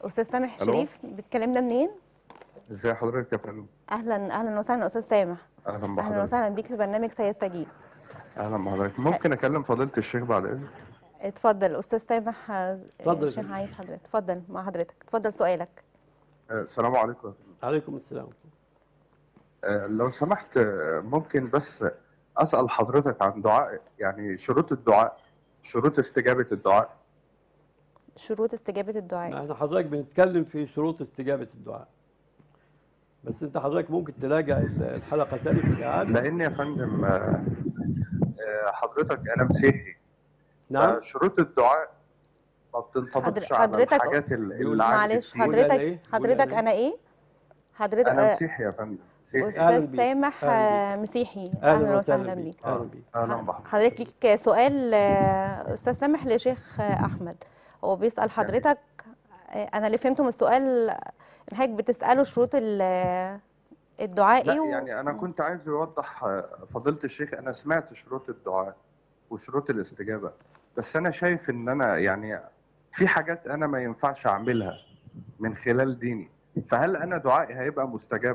استاذ سامح ألو؟ شريف بتكلمنا منين ازي حضرتك يا فندم اهلا اهلا وسهلا استاذ سامح اهلا اهلا بحضرتك وسهلا بيك في برنامج سيستجيب اهلا بحضرتك ممكن اكلم فضيله الشيخ بعد اذنك اتفضل استاذ سامح آه، اتفضل يا الشيخ فندم. عايز حضرتك اتفضل مع حضرتك اتفضل سؤالك آه، السلام عليكم يا فندم. عليكم السلام آه، لو سمحت آه، ممكن بس اسال حضرتك عن دعاء يعني شروط الدعاء شروط استجابه الدعاء شروط استجابه الدعاء احنا حضرتك بنتكلم في شروط استجابة الدعاء بس انت حضرتك ممكن تراجع ال- الحلقة تاني في الإعادة لان يا فندم آه، آه، حضرتك انا مسيحي نعم شروط الدعاء ما بتنطبقش حضر- على حضرتك- الحاجات ال- بيقول- اللي عند معلش الدين. قول أنا حضرتك إيه؟ قول حضرتك أنا إيه؟ انا ايه حضرتك انا آه، مسيحي يا فندم مسيحي أهلاً استاذ بيك. سامح أهلاً آه، مسيحي أهلا وسهلا بيك أهلا آه، بيك اهلا بحضرتك حضرتك ليك سؤال آه، استاذ سامح لشيخ آه، احمد هو بيسال حضرتك آه، انا اللي فهمته من السؤال ان حضرتك بتساله شروط ال- الدعاء لا ايه و- يعني انا كنت عايز يوضح آه، فضيله الشيخ انا سمعت شروط الدعاء وشروط الاستجابه بس انا شايف ان انا يعني في حاجات انا ما ينفعش اعملها من خلال ديني فهل انا دعائي هيبقى مستجاب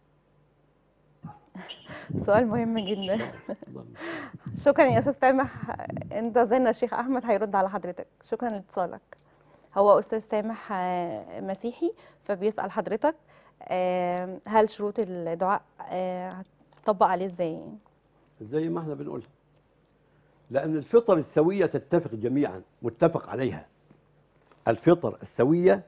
سؤال مهم جدا اتفضل. شكرا يا استاذ سامح انتظرنا الشيخ احمد هيرد على حضرتك شكرا لاتصالك هو استاذ سامح آه، مسيحي فبيسال حضرتك آه، هل شروط الدعاء آه، هتطبق عليه ازاي زي ما احنا بنقول لأن الفطر السوية تتفق جميعا متفق عليها الفطر السوية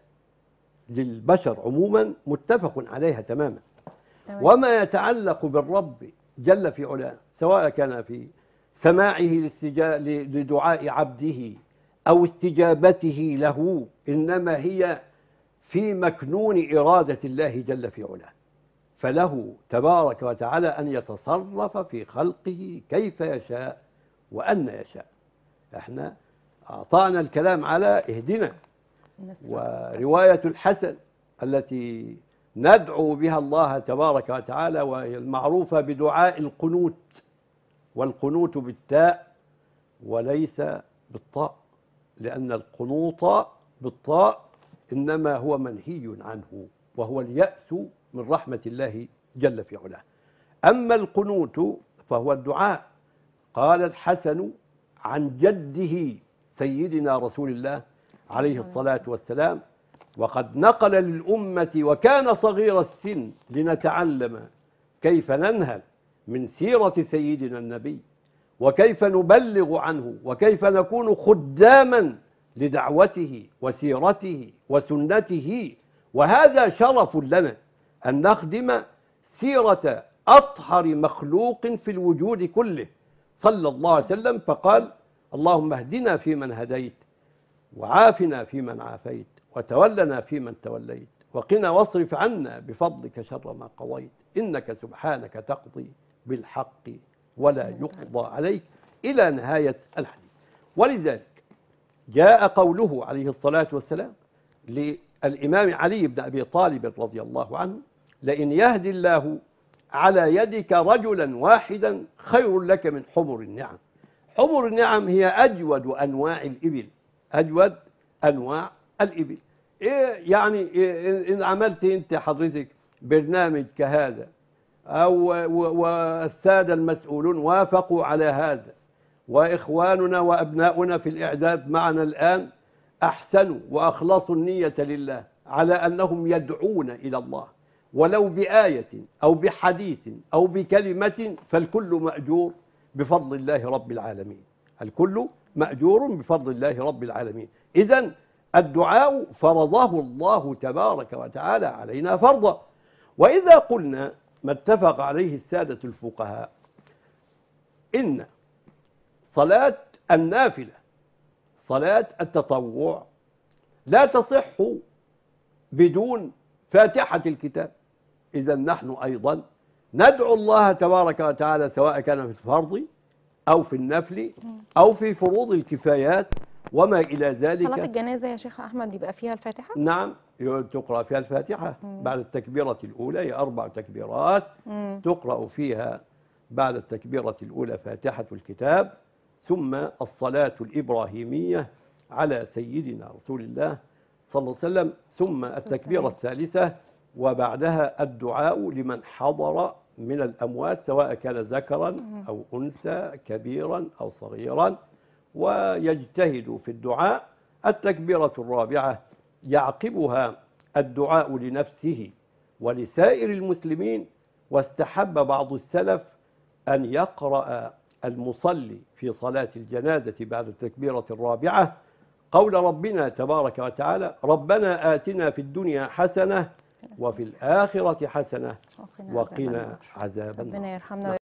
للبشر عموما متفق عليها تماما تمام. وما يتعلق بالرب جل في علاه سواء كان في سماعه لاستجا- ل- لدعاء عبده أو استجابته له إنما هي في مكنون إرادة الله جل في علاه فله تبارك وتعالى أن يتصرف في خلقه كيف يشاء وأن يشاء احنا أعطانا الكلام على اهدنا الناس ورواية الحسن التي ندعو بها الله تبارك وتعالى وهي المعروفة بدعاء القنوت والقنوت بالتاء وليس بالطاء لأن القنوط بالطاء إنما هو منهي عنه وهو اليأس من رحمة الله جل في علاه أما القنوت فهو الدعاء قال الحسن عن جده سيدنا رسول الله عليه الصلاة والسلام وقد نقل للأمة وكان صغير السن لنتعلم كيف ننهل من سيرة سيدنا النبي وكيف نبلغ عنه وكيف نكون خداما لدعوته وسيرته وسنته وهذا شرف لنا أن نخدم سيرة أطهر مخلوق في الوجود كله صلى الله عليه وسلم فقال اللهم اهدنا فيمن هديت وعافنا فيمن عافيت وتولنا فيمن توليت وقنا واصرف عنا بفضلك شر ما قضيت إنك سبحانك تقضي بالحق ولا يقضى عليك إلى نهاية الحديث ولذلك جاء قوله عليه الصلاة والسلام للإمام علي بن أبي طالب رضي الله عنه لئن يهدي الله على يدك رجلا واحدا خير لك من حمر النعم حمر النعم هي أجود أنواع الإبل أجود أنواع الإبل إيه يعني إيه إن عملت أنت حضرتك برنامج كهذا أو و- والسادة المسؤولون وافقوا على هذا وإخواننا وأبناؤنا في الإعداد معنا الآن أحسنوا وأخلصوا النية لله على أنهم يدعون إلى الله ولو بآية أو بحديث أو بكلمة فالكل مأجور بفضل الله رب العالمين الكل مأجور بفضل الله رب العالمين إذا الدعاء فرضه الله تبارك وتعالى علينا فرضا وإذا قلنا ما اتفق عليه السادة الفقهاء إن صلاة النافلة صلاة التطوع لا تصح بدون فاتحة الكتاب إذا نحن أيضا ندعو الله تبارك وتعالى سواء كان في الفرض أو في النفل أو في فروض الكفايات وما إلى صلاة ذلك الجنازة يا شيخ أحمد بيبقى فيها الفاتحة؟ نعم تقرأ فيها الفاتحة بعد التكبيرة الأولى هي أربع تكبيرات مم. تقرأ فيها بعد التكبيرة الأولى فاتحة الكتاب ثم الصلاة الإبراهيمية على سيدنا رسول الله صلى الله عليه وسلم ثم التكبيرة والسلام. الثالثة وبعدها الدعاء لمن حضر من الأموات سواء كان ذكرا أو أنثى كبيرا أو صغيرا ويجتهد في الدعاء التكبيرة الرابعة يعقبها الدعاء لنفسه ولسائر المسلمين واستحب بعض السلف أن يقرأ المصلي في صلاة الجنازة بعد التكبيرة الرابعة قول ربنا تبارك وتعالى ربنا آتنا في الدنيا حسنة وفي الآخرة حسنة وقنا عذاب وقنا النار. عذاب النار ربنا يرحمنا